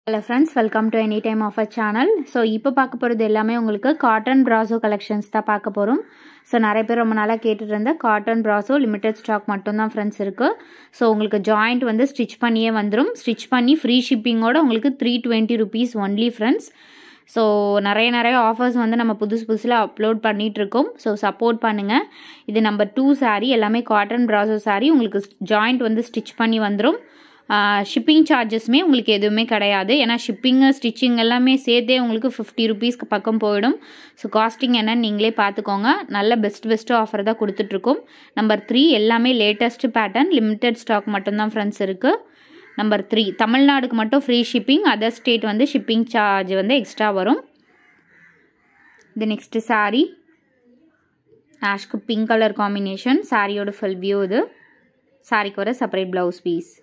hello friends welcome to any time of a channel so இப்போ பார்க்க போகிறது எல்லாமே உங்களுக்கு காட்டன் ப்ராசோ கலெக்ஷன்ஸ் தான் பார்க்க போகிறோம் ஸோ நிறைய பேர் ரொம்ப நாளாக கேட்டுட்டு இருந்த காட்டன் ப்ராசோ லிமிடெட் ஸ்டாக் மட்டும்தான் ஃப்ரெண்ட்ஸ் இருக்குது ஸோ உங்களுக்கு ஜாயிண்ட் வந்து ஸ்டிச் பண்ணியே வந்துடும் ஸ்டிச் பண்ணி ஃப்ரீ ஷிப்பிங்கோட உங்களுக்கு three twenty rupees only friends so நிறைய நிறைய ஆஃபர்ஸ் வந்து நம்ம புதுசு புதுசில் அப்லோட் பண்ணிகிட்ருக்கோம் ஸோ சப்போர்ட் பண்ணுங்கள் இது நம்பர் டூ saree எல்லாமே காட்டன் ப்ராசோ saree உங்களுக்கு ஜாயிண்ட் வந்து ஸ்டிச் பண்ணி வந்துடும் ஷிப்பிங் சார்ஜஸ்மே உங்களுக்கு எதுவுமே கிடையாது ஏன்னா ஷிப்பிங்கு ஸ்டிச்சிங் எல்லாமே சேர்த்தே உங்களுக்கு ஃபிஃப்டி ருபீஸ்க்கு பக்கம் போயிடும் ஸோ காஸ்டிங் என்னன்னு நீங்களே பார்த்துக்கோங்க நல்ல பெஸ்ட் பெஸ்ட்டு ஆஃபர் தான் கொடுத்துட்ருக்கோம் நம்பர் த்ரீ எல்லாமே லேட்டஸ்ட் பேட்டர்ன் லிமிட்டட் ஸ்டாக் மட்டும்தான் ஃப்ரெண்ட்ஸ் இருக்குது நம்பர் த்ரீ தமிழ்நாடுக்கு மட்டும் ஃப்ரீ ஷிப்பிங் அதர் ஸ்டேட் வந்து ஷிப்பிங் சார்ஜ் வந்து எக்ஸ்ட்ரா வரும் இது நெக்ஸ்ட்டு சாரீ ஆஷ்க்கு பிங்க் கலர் காம்பினேஷன் சாரியோட ஃபுல் வியூ இது சாரிக்கு வர separate blouse piece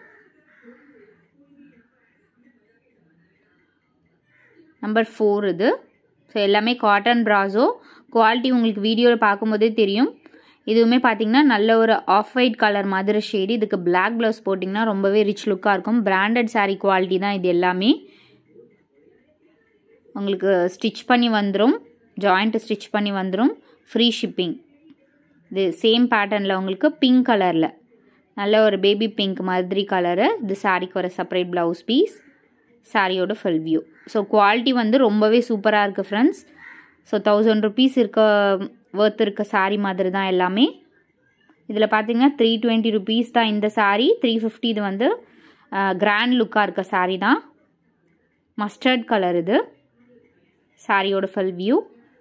number four இது ஸோ எல்லாமே காட்டன் ப்ராஸோ குவாலிட்டி உங்களுக்கு வீடியோவில் பார்க்கும்போதே தெரியும் இதுவுமே பார்த்தீங்கன்னா நல்ல ஒரு ஆஃப் ஒயிட் கலர் மாதிரி ஷேடு இதுக்கு பிளாக் ப்ளவுஸ் போட்டிங்கன்னா ரொம்பவே ரிச் லுக்காக இருக்கும் பிராண்டட் சாரீ குவாலிட்டி தான் இது எல்லாமே உங்களுக்கு ஸ்டிச் பண்ணி வந்துடும் ஜாயிண்ட்டு ஸ்டிச் பண்ணி வந்துடும் ஃப்ரீ ஷிப்பிங் இது சேம் பேட்டர்னில் உங்களுக்கு பிங்க் கலரில் நல்ல ஒரு பேபி பிங்க் மாதிரி கலரு இது சாரிக்கு வர செப்பரேட் ப்ளவுஸ் பீஸ் சாரியோட ஃபுல் வியூ ஸோ குவாலிட்டி வந்து ரொம்பவே சூப்பராக இருக்குது ஃப்ரெண்ட்ஸ் ஸோ தௌசண்ட் ருபீஸ் இருக்க ஒர்த் இருக்க சாரீ மாதிரி தான் எல்லாமே இதில் பார்த்தீங்கன்னா த்ரீ டுவெண்ட்டி ருபீஸ் தான் இந்த சாரீ த்ரீ ஃபிஃப்டி இது வந்து கிராண்ட் லுக்காக இருக்க சாரீ தான் மஸ்டர்ட் கலர் இது சாரியோட full view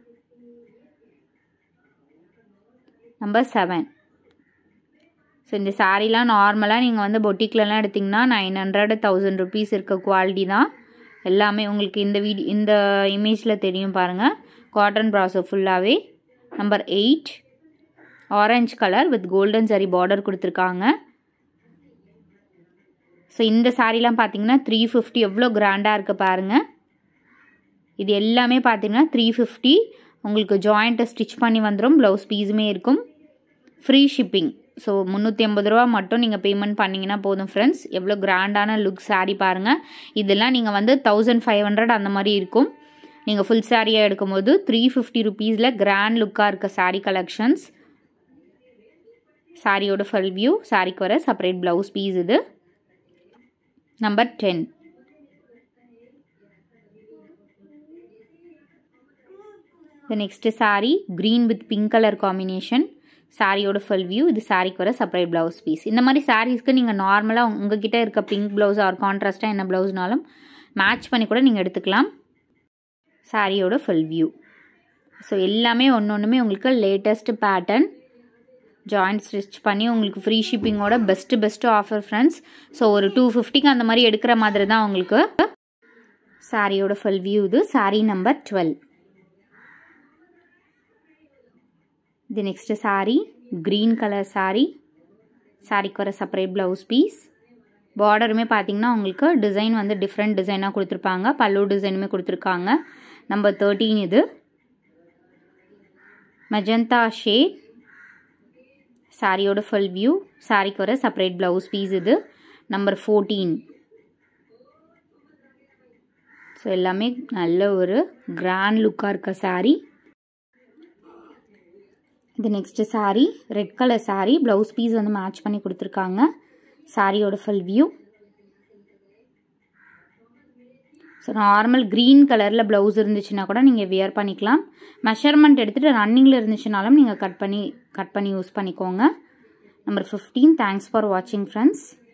number seven so இந்த சாரீலாம் நார்மலாக நீங்கள் வந்து பொட்டிக்லலாம் எடுத்திங்கன்னா நைன் ஹண்ட்ரட் தௌசண்ட் ருபீஸ் இருக்க குவாலிட்டி தான் எல்லாமே உங்களுக்கு இந்த வீடி இந்த இமேஜில் தெரியும் பாருங்கள் காட்டன் ப்ராஸோ ஃபுல்லாகவே number eight orange colour with golden zari border கொடுத்துருக்காங்க ஸோ இந்த சாரீலாம் பார்த்தீங்கன்னா த்ரீ ஃபிஃப்டி எவ்வளோ கிராண்டாக இருக்குது பாருங்கள் இது எல்லாமே பார்த்தீங்கன்னா த்ரீ ஃபிஃப்டி உங்களுக்கு ஜாயிண்ட்டை ஸ்டிச் பண்ணி வந்துடும் ப்ளவுஸ் பீஸுமே இருக்கும் ஃப்ரீ ஷிப்பிங் ஸோ முந்நூற்றி ஐம்பது ரூபா மட்டும் நீங்கள் பேமெண்ட் பண்ணிங்கன்னா போதும் ஃப்ரெண்ட்ஸ் எவ்வளோ கிராண்டான லுக் சாரீ பாருங்கள் இதெல்லாம் நீங்கள் வந்து தௌசண்ட் ஃபைவ் ஹண்ட்ரட் அந்த மாதிரி இருக்கும் நீங்கள் ஃபுல் சாரியாக எடுக்கும்போது த்ரீ ஃபிஃப்டி ருபீஸில் கிராண்ட் லுக்காக இருக்க சாரீ கலெக்ஷன்ஸ் சாரியோட ஃபுல் வியூ சாரிக்கு வர செப்பரேட் ப்ளவுஸ் பீஸ் இது நம்பர் டென் இந்த next sari green with pink colour combination சாரியோட ஃபுல் வியூ இது சாரிக்கு வர செப்பரேட் ப்ளவுஸ் பீஸ் இந்த மாதிரி சாரீஸ்க்கு நீங்கள் நார்மலாக உங்ககிட்ட இருக்க பிங்க் ப்ளவுஸ் ஆர் கான்ட்ராஸ்ட்டாக என்ன ப்ளவுஸ்னாலும் மேட்ச் பண்ணி கூட நீங்கள் எடுத்துக்கலாம் சாரியோட ஃபுல் வியூ ஸோ எல்லாமே ஒன்று ஒன்றுமே உங்களுக்கு லேட்டஸ்ட் பேட்டர்ன் ஜாயிண்ட் ஸ்டிச் பண்ணி உங்களுக்கு ஃப்ரீ ஷிப்பிங்கோட best best offer friends so ஒரு டூ ஃபிஃப்டிக்கு அந்த மாதிரி எடுக்கிற மாதிரி தான் உங்களுக்கு சாரியோட ஃபுல் வியூ இது சாரீ நம்பர் டுவெல் இது next sari green colour sari சாரிக்கு வர செப்பரேட் ப்ளவுஸ் பீஸ் பார்டருமே பார்த்தீங்கன்னா உங்களுக்கு டிசைன் வந்து டிஃப்ரெண்ட் டிசைனாக கொடுத்துருப்பாங்க பல்லு டிசைனுமே கொடுத்துருக்காங்க நம்பர் தேர்ட்டீன் இது மெஜந்தா ஷேட் சாரியோட ஃபுல் வியூ சாரிக்கு வர செப்பரேட் ப்ளவுஸ் பீஸ் இது நம்பர் ஃபோர்டீன் ஸோ எல்லாமே நல்ல ஒரு கிராண்ட் லுக்காக இருக்க சாரீ இது next sari red colour sari blouse piece வந்து மேட்ச் பண்ணி கொடுத்துருக்காங்க சாரியோட full view so normal green கலரில் ப்ளவுஸ் இருந்துச்சுன்னா கூட நீங்கள் வியர் பண்ணிக்கலாம் மெஷர்மெண்ட் எடுத்துகிட்டு ரன்னிங்கில் இருந்துச்சுனாலும் நீங்கள் கட் பண்ணி கட் பண்ணி யூஸ் பண்ணிக்கோங்க நம்பர் ஃபிஃப்டீன் தேங்க்ஸ் ஃபார் வாட்சிங் ஃப்ரெண்ட்ஸ்